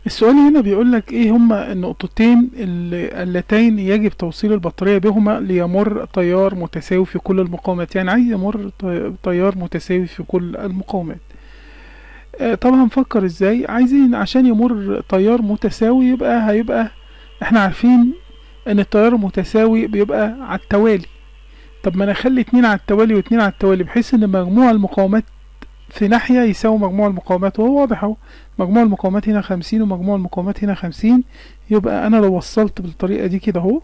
السؤال هنا بيقول لك ايه هما النقطتين اللي- اللتين يجب توصيل البطارية بهما ليمر تيار متساوي في كل المقاومات يعني عايز يمر تي- تيار متساوي في كل المقاومات آه، طب هنفكر ازاي عايزين عشان يمر تيار متساوي يبقى هيبقى احنا عارفين ان التيار المتساوي بيبقى على التوالي طب ما انا اخلي اتنين على التوالي واتنين على التوالي بحيث ان مجموع المقاومات في ناحية يساوي مجموع المقاومات وهو واضح اهو مجموع المقاومات هنا خمسين ومجموع المقاومات هنا خمسين يبقى انا لو وصلت بالطريقة دي كده اهو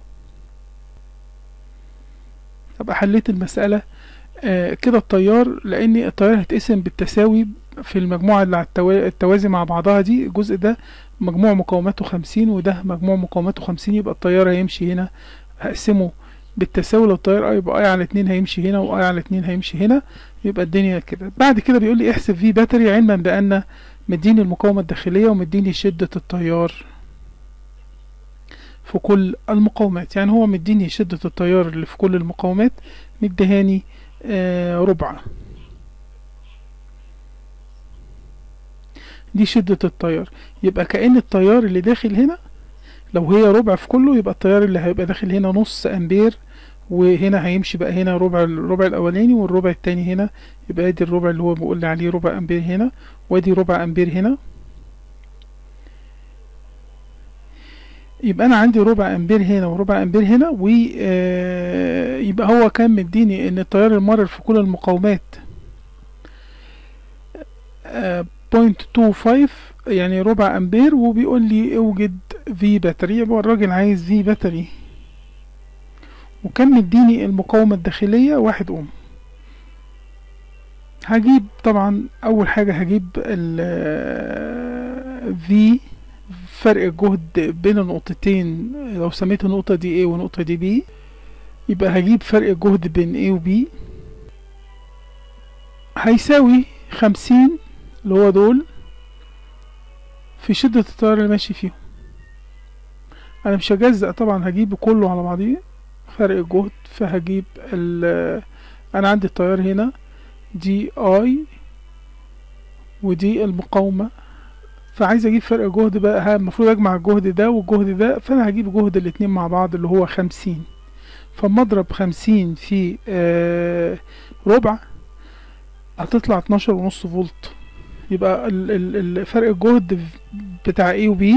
ابقى حليت المسألة آه كده التيار لان التيار هيتقسم بالتساوي في المجموعة اللي على التوا- التوازي مع بعضها دي الجزء ده مجموع مقاوماته خمسين وده مجموع مقاوماته خمسين يبقى التيار هيمشي هنا هقسمه بالتساوي لو التيار اي يبقى اي على اتنين هيمشي هنا واي على اتنين هيمشي هنا يبقى الدنيا كده بعد كده بيقول لي احسب في باتري علما بان مديني المقاومة الداخلية ومديني شدة التيار في كل المقاومات يعني هو مديني شدة التيار اللي في كل المقاومات مديهاني آه ربع دي شدة التيار يبقى كأن التيار اللي داخل هنا لو هي ربع في كله يبقى التيار اللي هيبقى داخل هنا نص امبير وهنا هيمشي بقى هنا ربع الربع الاولاني والربع التاني هنا يبقى ادي الربع اللي هو بيقول لي عليه ربع امبير هنا وادي ربع امبير هنا يبقى انا عندي ربع امبير هنا وربع امبير هنا ويبقى هو كان مديني ان التيار المرر في كل المقاومات بوينت تو فايف يعني ربع امبير وبيقول لي اوجد في باتري يبقى الراجل عايز في باتري وكان مديني المقاومة الداخلية واحد اوم هجيب طبعا اول حاجة هجيب ال في فرق الجهد بين النقطتين لو سميت النقطة دي A والنقطة دي B يبقى هجيب فرق الجهد بين A و B هيساوي خمسين اللي هو دول في شدة التيار اللي ماشي فيهم انا مش هجزأ طبعا هجيب كله على بعضيه فرق الجهد فهجيب ال انا عندي التيار هنا دي اي ودي المقاومة فعايز اجيب فرق جهد بقى ها المفروض اجمع الجهد ده والجهد ده فانا هجيب جهد الاتنين مع بعض اللي هو خمسين فاما اضرب خمسين في آه ربع هتطلع اتناشر ونص فولت يبقى ال- ال- ال- فرق الجهد بتاع A و B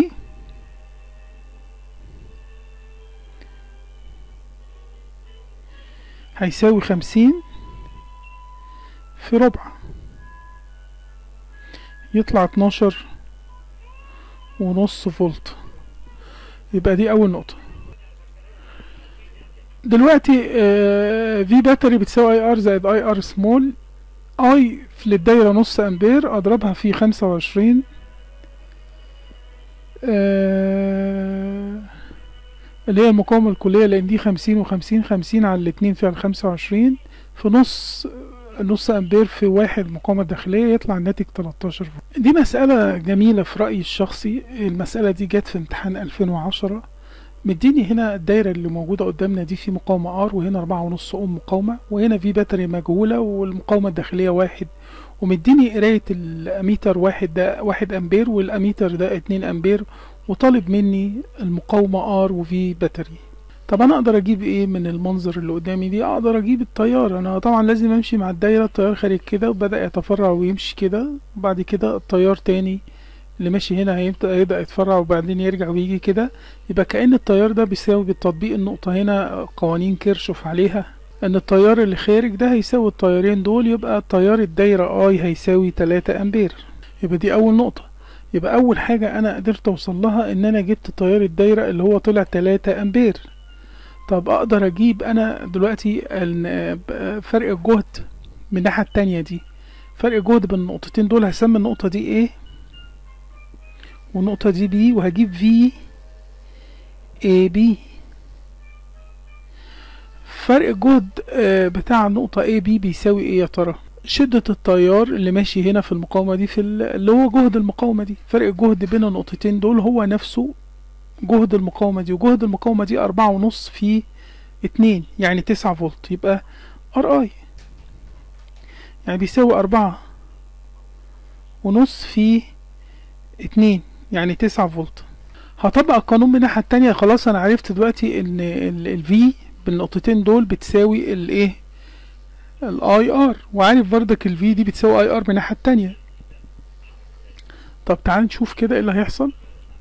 هيساوي خمسين في ربع يطلع اتناشر ونص فولت يبقى دي أول نقطة دلوقتي في باتري بتساوي اي ار زائد اي ار سمول اي في للدايرة نص امبير اضربها في خمسة وعشرين اللي هي المقاومة الكلية لان دي خمسين وخمسين خمسين على الاتنين فيها الخمسة وعشرين في نص نص امبير في واحد مقاومة داخلية يطلع الناتج 13 فولت دي مسألة جميلة في رأيي الشخصي المسألة دي جت في امتحان 2010 مديني هنا الدايرة اللي موجودة قدامنا دي في مقاومة ار وهنا أربعة ونص أم مقاومة وهنا في باتري مجهولة والمقاومة الداخلية واحد ومديني قراية الأميتر واحد ده واحد أمبير والأميتر ده اتنين أمبير وطالب مني المقاومة ار وفي باتري طب انا اقدر اجيب ايه من المنظر اللي قدامي دي اقدر اجيب التيار انا طبعا لازم امشي مع الدايره التيار خارج كده وبدا يتفرع ويمشي كده وبعد كده التيار تاني اللي ماشي هنا هيبدا يبدا يتفرع وبعدين يرجع ويجي كده يبقى كأن التيار ده بيساوي بالتطبيق النقطة هنا قوانين كيرشوف عليها ان التيار اللي خارج ده هيساوي التيارين دول يبقى تيار الدايرة اي هيساوي 3 امبير يبقى دي اول نقطة يبقى اول حاجة انا قدرت اوصل لها ان انا جبت تيار الدايرة اللي هو طلع 3 امبير طب اقدر اجيب انا دلوقتي فرق الجهد من الناحية التانية دي فرق الجهد بين النقطتين دول هسمي النقطة دي ايه والنقطة دي بي وهجيب في اي بي فرق الجهد بتاع النقطة اي بي بيساوي ايه يا ترى شدة التيار اللي ماشي هنا في المقاومة دي في اللي هو جهد المقاومة دي فرق الجهد بين النقطتين دول هو نفسه جهد المقاومة دي وجهد المقاومة دي أربعة ونص في اتنين يعني تسعة فولت يبقى ار اي يعني بيساوي أربعة ونص في اتنين يعني تسعة فولت هطبق القانون من الناحية التانية خلاص انا عرفت دلوقتي ان ال V بالنقطتين دول بتساوي الايه الاي ار وعارف بردك ال V دي بتساوي اي ار من الناحية التانية طب تعال نشوف كده ايه اللي هيحصل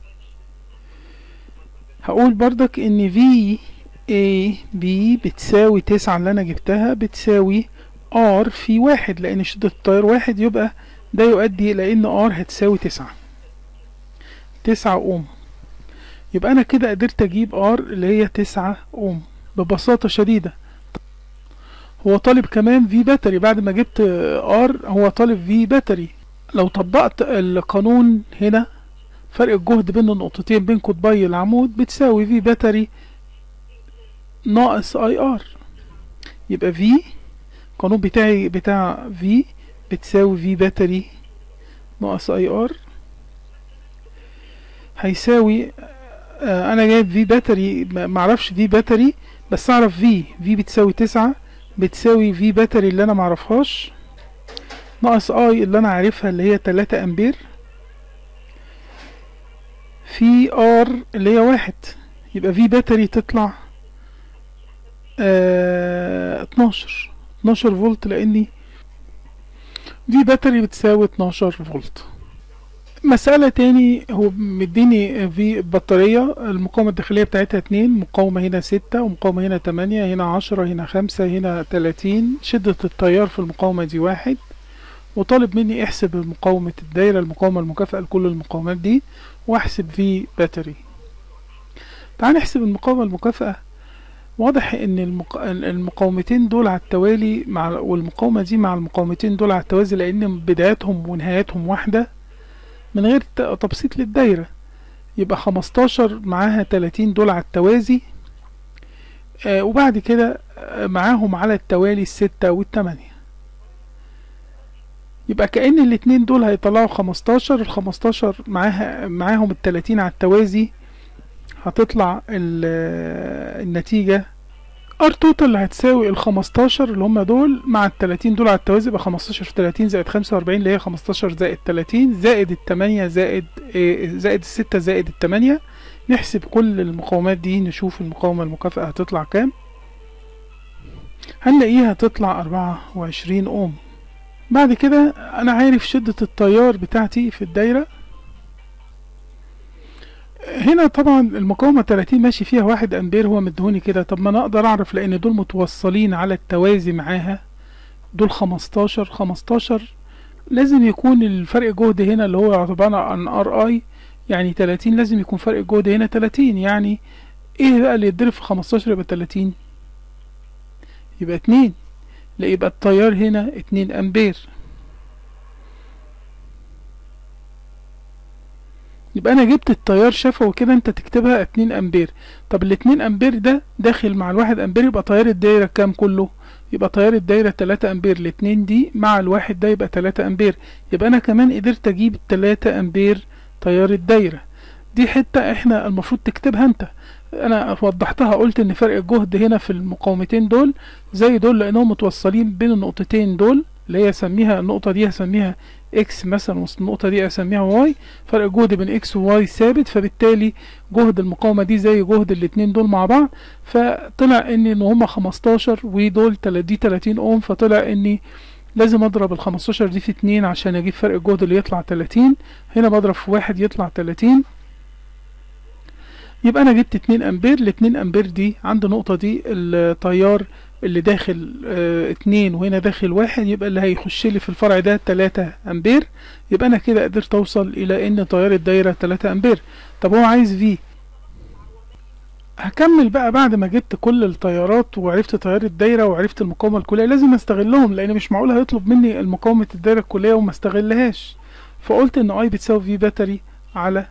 هقول بردك ان في A B بتساوي تسعة اللي انا جبتها بتساوي R في واحد لان شدة التيار واحد يبقى ده يؤدي الى ان R هتساوي تسعة تسعة اوم يبقى انا كده قدرت اجيب R اللي هي تسعة اوم ببساطة شديدة هو طالب كمان في باتري بعد ما جبت R هو طالب في باتري لو طبقت القانون هنا فرق الجهد بين النقطتين بين قطبي العمود بتساوي في باتري ناقص اي ار يبقى في القانون بتاعي بتاع في بتساوي في باتري ناقص اي ار هيساوي آه انا جايب في باتري معرفش في باتري بس اعرف في في بتساوي تسعة بتساوي في باتري اللي انا معرفهاش ناقص اي اللي انا عارفها اللي هي تلاتة امبير في ار اللي هي واحد يبقى في باتري تطلع اه اتناشر اتناشر فولت لاني في باتري بتساوي اتناشر فولت مسألة تاني هو مديني في بطارية المقاومة الداخلية بتاعتها اتنين مقاومة هنا ستة ومقاومة هنا تمانية هنا عشرة هنا خمسة هنا تلاتين شدة التيار في المقاومة دي واحد وطالب مني احسب مقاومة الدايرة المقاومة المكافئة لكل المقاومات دي واحسب في باتري تعال نحسب المقاومة المكافئة واضح ان المق... المقاومتين دول على التوالي مع والمقاومة دي مع المقاومتين دول على التوازي لان بداياتهم ونهاياتهم واحدة من غير تبسيط للدايرة يبقى خمستاشر معاها تلاتين دول على التوازي آه وبعد كده آه معاهم على التوالي الستة والتمانية يبقى كأن الاتنين دول هيطلعوا خمستاشر الخمستاشر معاها معاهم التلاتين على التوازي هتطلع النتيجة ار توتال هتساوي الخمستاشر اللي هما دول مع التلاتين دول على التوازي يبقى خمستاشر في تلاتين زائد خمسة وأربعين اللي هي خمستاشر زائد تلاتين زائد التمانية زائد زائد الستة زائد التمانية نحسب كل المقاومات دي نشوف المقاومة المكافئة هتطلع كام هنلاقيها تطلع أربعة وعشرين أوم بعد كده أنا عارف شدة التيار بتاعتي في الدايرة هنا طبعا المقاومة 30 ماشي فيها واحد امبير هو مدهوني كده طب ما انا اقدر اعرف لان دول متوصلين على التوازي معاها دول 15 15 لازم يكون الفرق جهد هنا اللي هو عبارة عن ار اي يعني 30 لازم يكون فرق الجهد هنا 30 يعني ايه بقى اللي يتضرب في 15 يبقى 30 يبقى 2 لا يبقى التيار هنا 2 امبير يبقى انا جبت التيار شفوي كده انت تكتبها 2 امبير طب ال 2 امبير ده داخل مع الواحد امبير يبقى تيار الدايره كام كله يبقى تيار الدايره 3 امبير الاتنين دي مع الواحد ده يبقى 3 امبير يبقى انا كمان قدرت اجيب 3 امبير تيار الدايره دي حته احنا المفروض تكتبها انت انا وضحتها قلت ان فرق الجهد هنا في المقاومتين دول زي دول لانهم متوصلين بين النقطتين دول اللي هي اسميها النقطه دي هسميها اكس مثلا والنقطة دي اسميها واي فرق جهد بين اكس وواي ثابت فبالتالي جهد المقاومة دي زي جهد الاتنين دول مع بعض فطلع ان ان هما خمستاشر ودول دي تلاتين اوم فطلع اني لازم اضرب الخمستاشر دي في اتنين عشان اجيب فرق الجهد اللي يطلع تلاتين هنا بضرب في واحد يطلع تلاتين يبقى انا جبت اتنين امبير الاتنين امبير دي عند النقطة دي التيار اللي داخل اه اتنين وهنا داخل واحد يبقى اللي هيخش لي في الفرع ده تلاتة امبير يبقى انا كده قدرت اوصل الى ان تيار الدايرة تلاتة امبير طب هو عايز في هكمل بقى بعد ما جبت كل التيارات وعرفت تيار الدايرة وعرفت المقاومة الكلية لازم استغلهم لان مش معقول هيطلب مني المقاومة الدايرة الكلية وما استغلهاش فقلت ان اي بتساوي في باتري على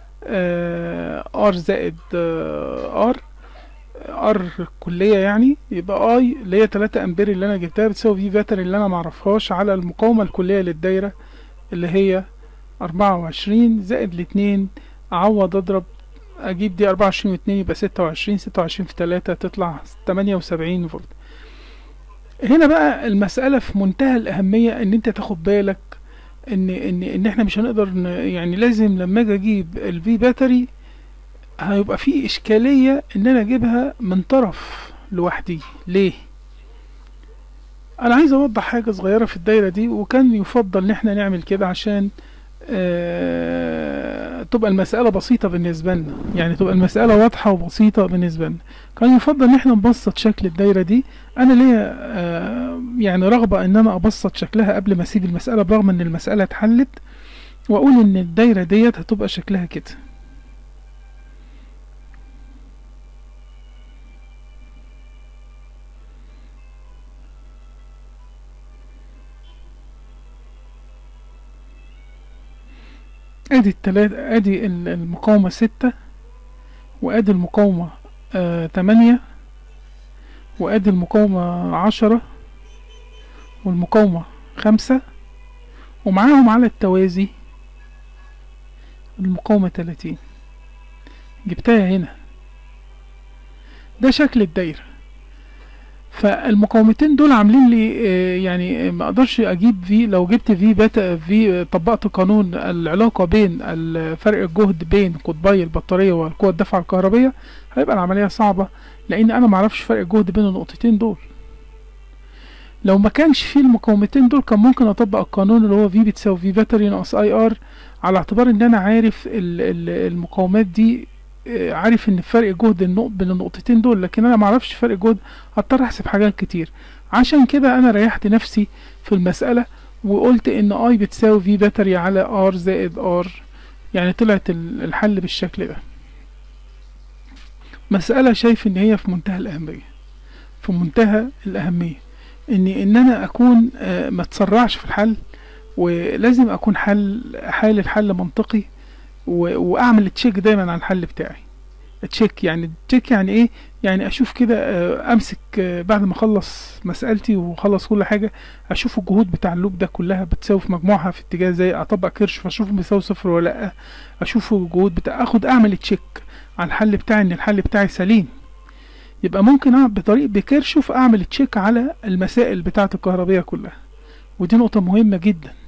ار زائد ار ار كلية يعني يبقى اي اللي هي 3 امبير اللي انا جبتها بتساوي في باتري اللي انا معرفهاش على المقاومة الكلية للدايرة اللي هي 24 زائد الاتنين اعوض اضرب اجيب دي 24 واتنين يبقى 26 26 في 3 تطلع 78 فولت هنا بقى المسألة في منتهى الأهمية إن أنت تاخد بالك ان ان ان احنا مش هنقدر ن- يعني لازم لما اجي اجيب الفي باتري هيبقى في اشكالية ان انا اجيبها من طرف لوحدي ليه انا عايز اوضح حاجة صغيرة في الدايرة دي وكان يفضل ان احنا نعمل كده عشان آه تبقى المسألة بسيطة بالنسبة لنا يعني تبقى المسألة واضحة وبسيطة بالنسبة لنا كان يفضل ان احنا نبسط شكل الدايرة دي انا ليا آه يعني رغبة ان انا ابسط شكلها قبل ما اسيب المسألة برغم ان المسألة اتحلت واقول ان الدايرة ديت هتبقى شكلها كده ادي التلاتة ادي ال- المقاومة ستة وادي المقاومة آه تمانية وادي المقاومة عشرة والمقاومة خمسة ومعاهم على التوازي المقاومة تلاتين جبتها هنا ده شكل الدايرة فالمقاومتين دول عاملين لي آه، يعني ما اقدرش اجيب في لو جبت في بتا في طبقت قانون العلاقة بين ال- فرق الجهد بين قطبي البطارية وقوة الدفعة الكهربية هيبقى العملية صعبة لان انا معرفش فرق الجهد بين النقطتين دول لو ما كانش في المقاومتين دول كان ممكن اطبق القانون اللي هو في بتساوي في باتري ناقص اي ار على اعتبار ان انا عارف ال- ال- المقاومات دي آه، عارف ان فرق جهد النق- بين النقطتين دول لكن انا معرفش فرق جهد هضطر احسب حاجات كتير عشان كده انا ريحت نفسي في المسألة وقلت ان اي بتساوي في باتري على ار زائد ار يعني طلعت ال- الحل بالشكل ده مسألة شايف ان هي في منتهى الاهمية في منتهى الاهمية ان ان انا اكون آه، ما تسرعش في الحل ولازم اكون حل حال الحل منطقي و- واعمل تشيك دايما على الحل بتاعي تشيك يعني تشيك يعني ايه يعني اشوف كده آه، امسك آه، بعد ما اخلص مسألتي واخلص كل حاجة اشوف الجهود بتاع اللوب ده كلها بتساوي في مجموعها في اتجاه زي اطبق كيرش فاشوفه بيساوي صفر ولا لا اشوف الجهود بتاع اخد اعمل تشيك على الحل بتاعي ان الحل بتاعي سليم يبقى ممكن اعمل بطريق بكيرشوف اعمل تشيك على المسائل بتاعة الكهربية كلها ودي نقطة مهمة جدا